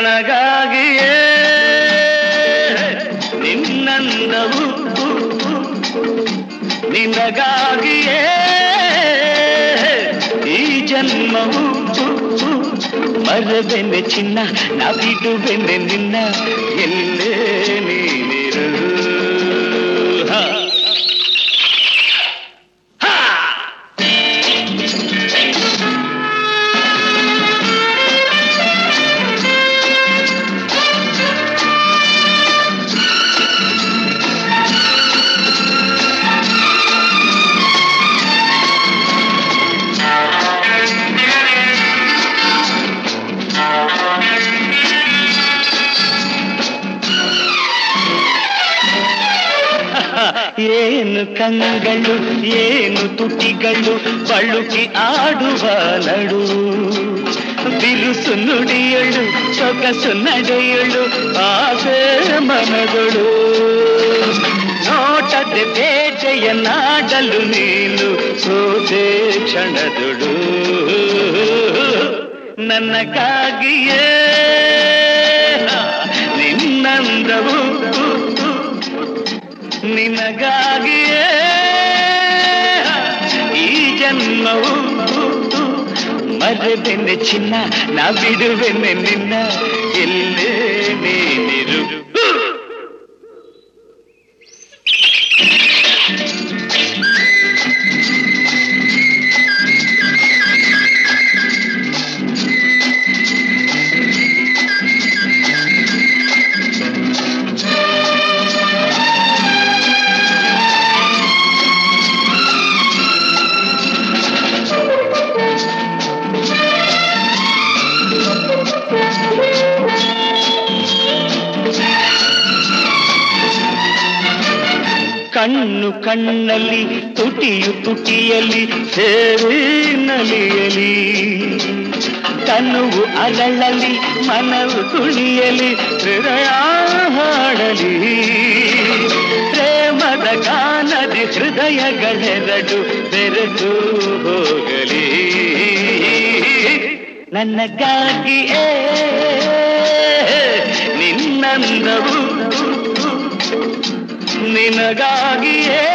ನನಗಾಗಿಯೇ ನಿನ್ನಂದವು ನಿನಗಾಗಿಯೇ ಈ ಜನ್ಮವು ಮರಬೆನ್ನೆ ಚಿನ್ನ ನಾ ಬಿಡುವೆನ್ನೆ ನಿನ್ನ ಎಲ್ಲೇ ನೀನಿರು ಹಾ. ಹಾ. ಏನು ಕಂಗಳು ಏನು ತುಟಿಗಳು ಬಳುಕಿ ಆಡುವ ನಡು ಬಿರುಸು ನುಡಿಯಳು ಸೊಗಸು ನಡೆಯಳು ಆಸೆ ಮನಗಳು ನೋಟದ ಬೇಟೆಯ ನಾಡಲು ನೀನು ಸೋತೆ ಕ್ಷಣದಳು ನನಗಾಗಿಯೇ ನಿನ್ನಂದವು ನಿನಗಾಗಿಯೇ ಈ ಜನ್ಮವು ಮರದೆನ್ನೆ ಚಿನ್ನ ನಾ ಬಿಡುವೆನ್ನೆ ನಿನ್ನ ಎಲ್ಲೇ ನೀನಿರು ಕಣ್ಣು ಕಣ್ಣಲ್ಲಿ ತುಟಿಯು ತುಟಿಯಲ್ಲಿ ಸೇರಿ ನಲಿಯಲಿ ತನುವು ಅರಳಲಿ ಮನವು ತುಳಿಯಲಿ ಹೃದಯ ಹಾಡಲಿ ಪ್ರೇಮದ ಗಾನದಿ ಹೃದಯಗಳೆರಡು ಬೆರೆತು ಹೋಗಲಿ ನನಗಾಗಿಯೇ ನಿನ್ನಂದವು ನಿನಗಾಗಿಯೇ